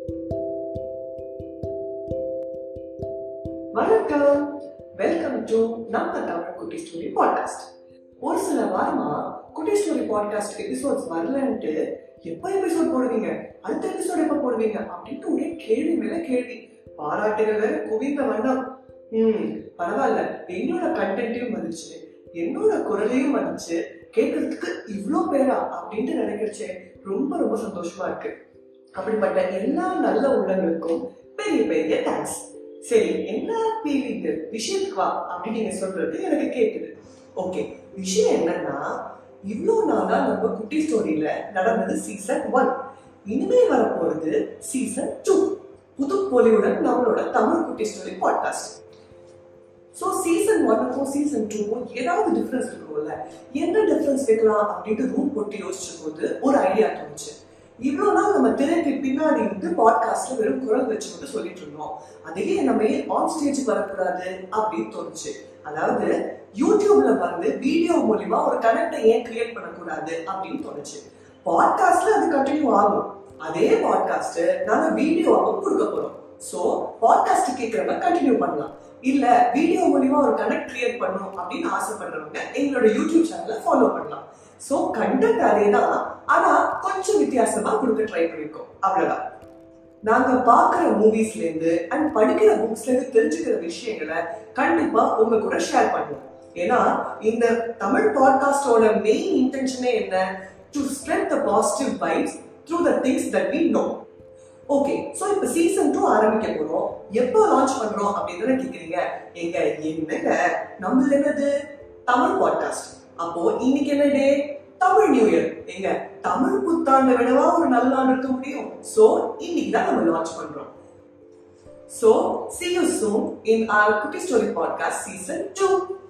வணக்கம் welcome to நம்ம தமிழ் குட்டி ஸ்டோரி பாட்காஸ்ட் ஒரு சில வாரமா குட்டி ஸ்டோரி பாட்காஸ்ட் எபிசோட்ஸ் வரலன்ட்டு எப்போ எபிசோட் போடுவீங்க அடுத்த எபிசோட் எப்போ போடுவீங்க அப்படின்ட்டு ஒரே கேள்வி மேல கேள்வி பாராட்டுகள் வேற குவிந்த வண்ணம் ம் பரவாயில்ல என்னோட கண்டென்ட்டையும் வந்துச்சு என்னோட குரலையும் வந்துச்சு கேட்கறதுக்கு இவ்ளோ பேரா அப்படின்ட்டு நினைக்கிறச்சே ரொம்ப ரொம்ப சந்தோஷமா இருக்கு அப்படிப்பட்ட எல்லா நல்ல உள்ளங்களுக்கும் பெரிய பெரிய தேங்க்ஸ் சரி என்ன ஃபீலிங் விஷயத்துக்கு வா அப்படின்னு நீங்க சொல்றது எனக்கு கேக்குது ஓகே விஷயம் என்னன்னா இவ்வளோ நாளா நம்ம குட்டி ஸ்டோரியில நடந்தது சீசன் ஒன் இனிமே வரப்போறது சீசன் டூ புது பொலிவுடன் நம்மளோட தமிழ் குட்டி ஸ்டோரி பாட்காஸ்ட் ஸோ சீசன் ஒன்னுக்கும் சீசன் டூக்கும் ஏதாவது டிஃப்ரென்ஸ் இருக்கும்ல என்ன டிஃப்ரென்ஸ் வைக்கலாம் அப்படின்ட்டு ரூம் போட்டு யோசிச்ச போது ஒரு ஐடியா தோணுச்சு இவ்வளோ நாள் நம்ம திரைக்கு பின்னாடி இருந்து பாட்காஸ்ட்ல வெறும் குரல் வச்சு மட்டும் சொல்லிட்டு இருந்தோம் அதையே நம்ம ஏன் ஆன் ஸ்டேஜ் வரக்கூடாது அப்படின்னு தோணுச்சு அதாவது யூடியூப்ல வந்து வீடியோ மூலியமா ஒரு கனெக்டை ஏன் கிரியேட் பண்ணக்கூடாது அப்படின்னு தோணுச்சு பாட்காஸ்ட்ல அது கண்டினியூ ஆகும் அதே பாட்காஸ்ட் நாங்க வீடியோவாகவும் கொடுக்க போறோம் ஸோ பாட்காஸ்ட் கேட்கறவங்க கண்டினியூ பண்ணலாம் இல்ல வீடியோ மூலியமா ஒரு கனெக்ட் கிரியேட் பண்ணணும் அப்படின்னு ஆசைப்படுறவங்க எங்களோட யூடியூப் சேனலை ஃபாலோ பண்ணலாம் ஸோ கண்டென்ட் அதே தான் ஆனா கொஞ்சம் வித்தியாசமா கொடுக்க ட்ரை பண்ணிருக்கோம் அவ்வளவுதான் நாங்க பாக்குற மூவிஸ்ல இருந்து அண்ட் படிக்கிற புக்ஸ்ல இருந்து தெரிஞ்சுக்கிற விஷயங்களை கண்டிப்பா உங்க கூட ஷேர் பண்ணுவோம் ஏன்னா இந்த தமிழ் பாட்காஸ்டோட மெயின் இன்டென்ஷனே என்ன to spread the positive vibes through the things that we know okay so இப்ப சீசன் டூ ஆரம்பிக்க போறோம் எப்போ லான்ச் பண்றோம் அப்படின்னு கேக்குறீங்க எங்க என்னங்க நம்மள என்னது தமிழ் பாட்காஸ்ட் அப்போ இன்னைக்கு என்ன டே தமிழ் நியூ இயர் எங்க தமிழ் புத்தாண்டை விடவா ஒரு நல்ல நாள் இருக்க முடியும் சோ இன்னைக்கு தான் நம்ம லான்ச் பண்றோம் so see you soon in our குட்டி ஸ்டோரி பாட்காஸ்ட் சீசன் 2